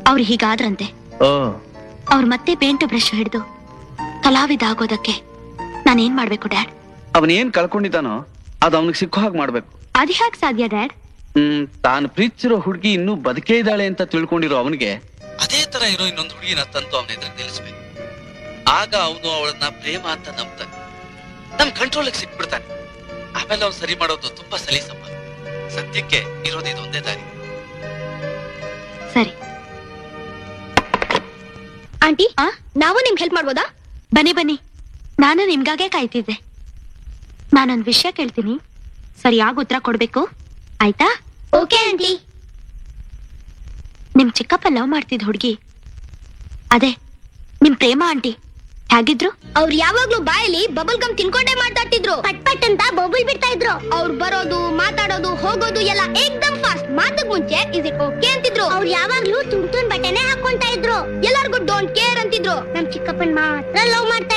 ಅವ್ರು ಹೀಗಾದ್ರಂತೆ ಓ ಅವ್ರು ಮತ್ತೆ ಪೇಂಟು ಬ್ರಷ್ ಹಿಡಿದು ಕಲಾವಿದ ಆಗೋದಕ್ಕೆ ನಾನೇನ್ ಮಾಡ್ಬೇಕು ಡ್ಯಾಡ್ ಅವನೇನ್ ಕಳ್ಕೊಂಡಿದ್ದಾನೋ ಅದು ಅವನಿಗೆ ಸಿಕ್ಕೋ ಹಾಗೆ ಮಾಡ್ಬೇಕು ಅದ್ ಹ್ಯಾಕ್ ಸಾಧ್ಯ ಡ್ಯಾಡ್ ಹ್ಮ್ ತಾನು ಪ್ರೀತಿಸಿರೋ ಹುಡುಗಿ ಇನ್ನೂ ಬದುಕೇ ಇದ್ದಾಳೆ ಅಂತ ತಿಳ್ಕೊಂಡಿರೋ ಅವನಿಗೆ ಅದೇ ತರ ಇರೋ ಇನ್ನೊಂದು ಹುಡುಗಿನ ತಂತು ಅವನ ಎದುರು ನಿಲ್ಲಿಸ್ಬೇಕು ಆಗ ಅವನು ಅವಳನ್ನ ಪ್ರೇಮ ಅಂತ ನಂಬ್ತಾನೆ ನಮ್ ಕಂಟ್ರೋಲ್ ಸಿಕ್ಬಿಡ್ತಾನೆ ಆಮೇಲೆ ಅವ್ನು ಸರಿ ಮಾಡೋದು ತುಂಬಾ ಸಲೀಸಪ್ಪ ಸದ್ಯಕ್ಕೆ ಇರೋದು ಇದೊಂದೇ ದಾರಿ ಸರಿ ಆಂಟಿ ಆ ನಾವು ನಿಮ್ಗೆ ಹೆಲ್ಪ್ ಮಾಡ್ಬೋದಾ ಬನ್ನಿ ಬನ್ನಿ ನಾನು ನಿಮ್ಗಾಗೆ ಕಾಯ್ತಿದ್ದೆ ನಾನೊಂದ್ ವಿಷಯ ಕೇಳ್ತೀನಿ ಸರಿಯಾಗಿ ಉತ್ತರ ಕೊಡ್ಬೇಕು ಆಯ್ತಾ ಓಕೆ ಆಂಟಿ ನಿಮ್ ಚಿಕ್ಕಪ್ಪ ಲವ್ ಮಾಡ್ತಿದ್ ಹುಡ್ಗಿ ಅದೇ ನಿಮ್ ಪ್ರೇಮ ಆಂಟಿ ಹೇಗಿದ್ರು ಅವ್ರು ಯಾವಾಗ್ಲೂ ಬಾಯಲ್ಲಿ ಬಬಲ್ ಗಮ್ ತಿನ್ಕೊಂಡೇ ಮಾತಾಡ್ತಿದ್ರು ಪಟ್ ಪಟ್ ಅಂತ ಬಬಲ್ ಬಿಡ್ತಾ ಇದ್ರು ಅವ್ರು ಬರೋದು ಮಾತಾಡೋದು ಹೋಗೋದು ಎಲ್ಲ ಏಕ್ದಮ್ ಫಾಸ್ಟ್ ಮಾತಕ್ ಮುಂಚೆ ಇಸ್ ಇಟ್ ಓಕೆ ಅಂತಿದ್ರು ಅವ್ರು ಯಾವಾಗ್ಲೂ ತುಂಡ್ ತುಂಡ್ ಬಟ್ಟೆನೆ ಹಾಕೊಂತ ಇದ್ರು ಎಲ್ಲಾರ್ಗು ಡೋಂಟ್ ಕೇರ್ ಅಂತಿದ್ರು ನಮ್ ಚಿಕ್ಕಪ್ಪನ್ ಮಾತ್ರ ಲವ್ ಮಾಡ್ತಿದ್ರು